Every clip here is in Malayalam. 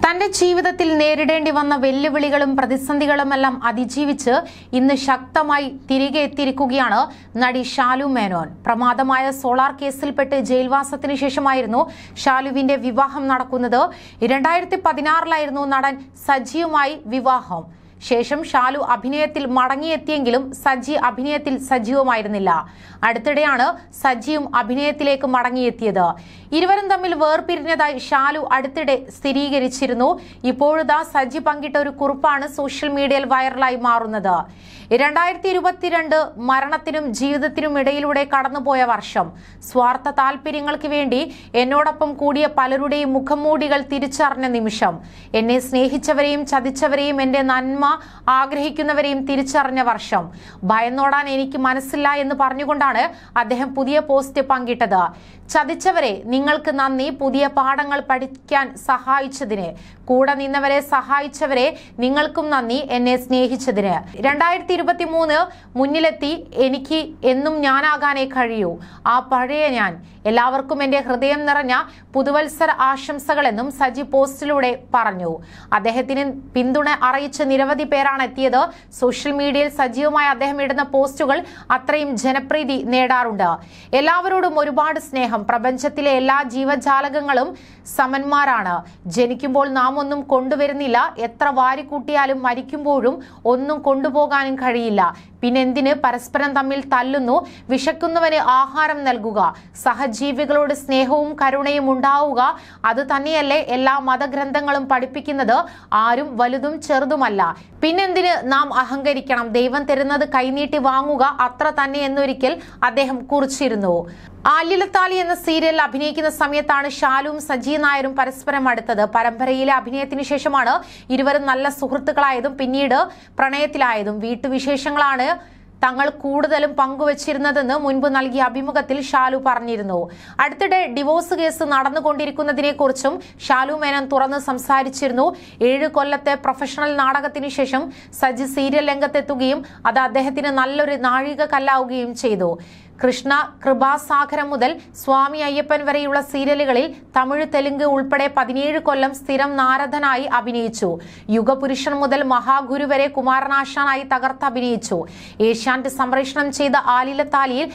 തന്റെ ജീവിതത്തിൽ നേരിടേണ്ടി വന്ന വെല്ലുവിളികളും പ്രതിസന്ധികളുമെല്ലാം അതിജീവിച്ച് ഇന്ന് ശക്തമായി തിരികെ എത്തിയിരിക്കുകയാണ് നടി ഷാലു മേനോൻ പ്രമാദമായ സോളാർ കേസിൽപ്പെട്ട് ജയിൽവാസത്തിന് ശേഷമായിരുന്നു ഷാലുവിന്റെ വിവാഹം നടക്കുന്നത് രണ്ടായിരത്തി പതിനാറിലായിരുന്നു നടൻ സജിയുമായി വിവാഹം ശേഷം ഷാലു അഭിനയത്തിൽ മടങ്ങിയെത്തിയെങ്കിലും സജി അഭിനയത്തിൽ സജീവമായിരുന്നില്ല അടുത്തിടെയാണ് സജിയും അഭിനയത്തിലേക്ക് മടങ്ങിയെത്തിയത് ഇരുവരും തമ്മിൽ വേർപിരിഞ്ഞതായി ഷാലു അടുത്തിടെ സ്ഥിരീകരിച്ചിരുന്നു ഇപ്പോഴിതാ സജി പങ്കിട്ട ഒരു കുറിപ്പാണ് സോഷ്യൽ മീഡിയയിൽ വൈറലായി മാറുന്നത് രണ്ടായിരത്തി ഇരുപത്തിരണ്ട് മരണത്തിനും ജീവിതത്തിനും ഇടയിലൂടെ കടന്നുപോയ വർഷം സ്വാർത്ഥ താല്പര്യങ്ങൾക്ക് വേണ്ടി എന്നോടൊപ്പം കൂടിയ പലരുടെയും മുഖംമൂടികൾ തിരിച്ചറിഞ്ഞ നിമിഷം എന്നെ സ്നേഹിച്ചവരെയും ചതിച്ചവരെയും എന്റെ നന്മ ആഗ്രഹിക്കുന്നവരെയും തിരിച്ചറിഞ്ഞ വർഷം ഭയന്നോടാൻ എനിക്ക് മനസ്സില്ല എന്ന് പറഞ്ഞുകൊണ്ടാണ് അദ്ദേഹം പുതിയ പോസ്റ്റ് പങ്കിട്ടത് ചതിച്ചവരെ നിങ്ങൾക്ക് നന്ദി പുതിയ പാഠങ്ങൾ പഠിക്കാൻ സഹായിച്ചതിന് കൂടെ നിന്നവരെ സഹായിച്ചവരെ നിങ്ങൾക്കും നന്ദി എന്നെ സ്നേഹിച്ചതിന് രണ്ടായിരത്തി ഇരുപത്തി മൂന്ന് മുന്നിലെത്തി എനിക്ക് എന്നും ഞാനാകാനേ കഴിയൂ ആ പഴയ ഞാൻ എല്ലാവർക്കും എന്റെ ഹൃദയം നിറഞ്ഞ പുതുവത്സര ആശംസകളെന്നും സജി പോസ്റ്റിലൂടെ പറഞ്ഞു അദ്ദേഹത്തിന് പിന്തുണ അറിയിച്ച് നിരവധി പേരാണ് എത്തിയത് സോഷ്യൽ മീഡിയയിൽ സജീവമായി അദ്ദേഹം ഇടുന്ന പോസ്റ്റുകൾ അത്രയും ജനപ്രീതി നേടാറുണ്ട് എല്ലാവരോടും ഒരുപാട് സ്നേഹം പ്രപഞ്ചത്തിലെ എല്ലാ ജീവജാലകങ്ങളും സമന്മാരാണ് ജനിക്കുമ്പോൾ നാം ഒന്നും കൊണ്ടുവരുന്നില്ല എത്ര വാരിക്കൂട്ടിയാലും മരിക്കുമ്പോഴും ഒന്നും കൊണ്ടുപോകാനും കഴിയില്ല പിന്നെന്തിന് പരസ്പരം തമ്മിൽ തല്ലുന്നു വിശക്കുന്നവന് ആഹാരം നൽകുക സഹജീവികളോട് സ്നേഹവും കരുണയും ഉണ്ടാവുക അത് തന്നെയല്ലേ എല്ലാ മതഗ്രന്ഥങ്ങളും പഠിപ്പിക്കുന്നത് ആരും വലുതും ചെറുതുമല്ല പിന്നെന്തിന് നാം അഹങ്കരിക്കണം ദൈവം തരുന്നത് കൈനീട്ടി വാങ്ങുക അത്ര തന്നെ എന്നൊരിക്കൽ അദ്ദേഹം കുറിച്ചിരുന്നു ആല്യലത്താലി എന്ന സീരിയലിൽ അഭിനയിക്കുന്ന സമയത്താണ് ഷാലുവും സജി നായരും പരസ്പരം അടുത്തത് പരമ്പരയിലെ അഭിനയത്തിന് ശേഷമാണ് ഇരുവരും നല്ല സുഹൃത്തുക്കളായതും പിന്നീട് പ്രണയത്തിലായതും വീട്ടുവിശേഷങ്ങളാണ് തങ്ങൾ കൂടുതലും പങ്കുവച്ചിരുന്നതെന്ന് മുൻപ് നൽകിയ അഭിമുഖത്തിൽ ഷാലു പറഞ്ഞിരുന്നു അടുത്തിടെ ഡിവോഴ്സ് കേസ് നടന്നുകൊണ്ടിരിക്കുന്നതിനെക്കുറിച്ചും ഷാലു മേനൻ തുറന്ന് സംസാരിച്ചിരുന്നു ഏഴ് കൊല്ലത്തെ പ്രൊഫഷണൽ നാടകത്തിന് ശേഷം സജി സീരിയൽ രംഗത്തെത്തുകയും അത് അദ്ദേഹത്തിന് നല്ലൊരു നാഴിക കല്ലാവുകയും ചെയ്തു കൃഷ്ണ കൃപാസാഗരം മുതൽ സ്വാമി അയ്യപ്പൻ വരെയുള്ള സീരിയലുകളിൽ തമിഴ് തെലുങ്ക് ഉൾപ്പെടെ പതിനേഴ് കൊല്ലം സ്ഥിരം നാരദനായി അഭിനയിച്ചു യുഗപുരുഷൻ മുതൽ മഹാഗുരു വരെ കുമാരനാശാനായി തകർത്ത് അഭിനയിച്ചു ഏഷ്യാനെറ്റ് സംപ്രേഷണം ചെയ്ത ആലിലത്താലിയിൽ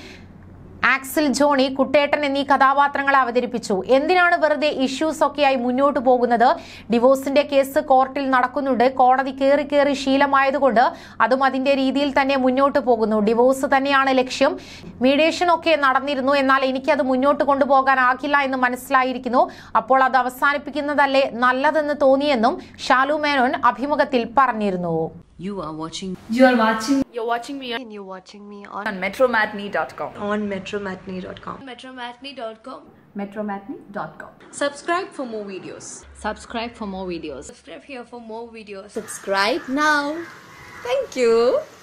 ആക്സിൽ ജോണി കുട്ടേട്ടൻ എന്നീ കഥാപാത്രങ്ങളെ അവതരിപ്പിച്ചു എന്തിനാണ് വെറുതെ ഇഷ്യൂസ് ഒക്കെയായി മുന്നോട്ട് പോകുന്നത് ഡിവോഴ്സിന്റെ കേസ് കോർട്ടിൽ നടക്കുന്നുണ്ട് കോടതി കയറി കയറി ശീലമായതുകൊണ്ട് അതും അതിന്റെ രീതിയിൽ തന്നെ മുന്നോട്ട് പോകുന്നു ഡിവോഴ്സ് തന്നെയാണ് ലക്ഷ്യം മീഡിയേഷൻ ഒക്കെ നടന്നിരുന്നു എന്നാൽ എനിക്കത് മുന്നോട്ട് കൊണ്ടുപോകാനാകില്ല എന്ന് മനസ്സിലായിരിക്കുന്നു അപ്പോൾ അത് അവസാനിപ്പിക്കുന്നതല്ലേ നല്ലതെന്ന് തോന്നിയെന്നും ഷാലു മേനോൻ അഭിമുഖത്തിൽ പറഞ്ഞിരുന്നു You are watching You are watching You're watching me on, and you're watching me on, on metromatney.com. on metromatney.com. metromatney.com. Metromatney.com. Subscribe for more videos. subscribe for more videos. Subscribe here for more videos. Subscribe now. Thank you.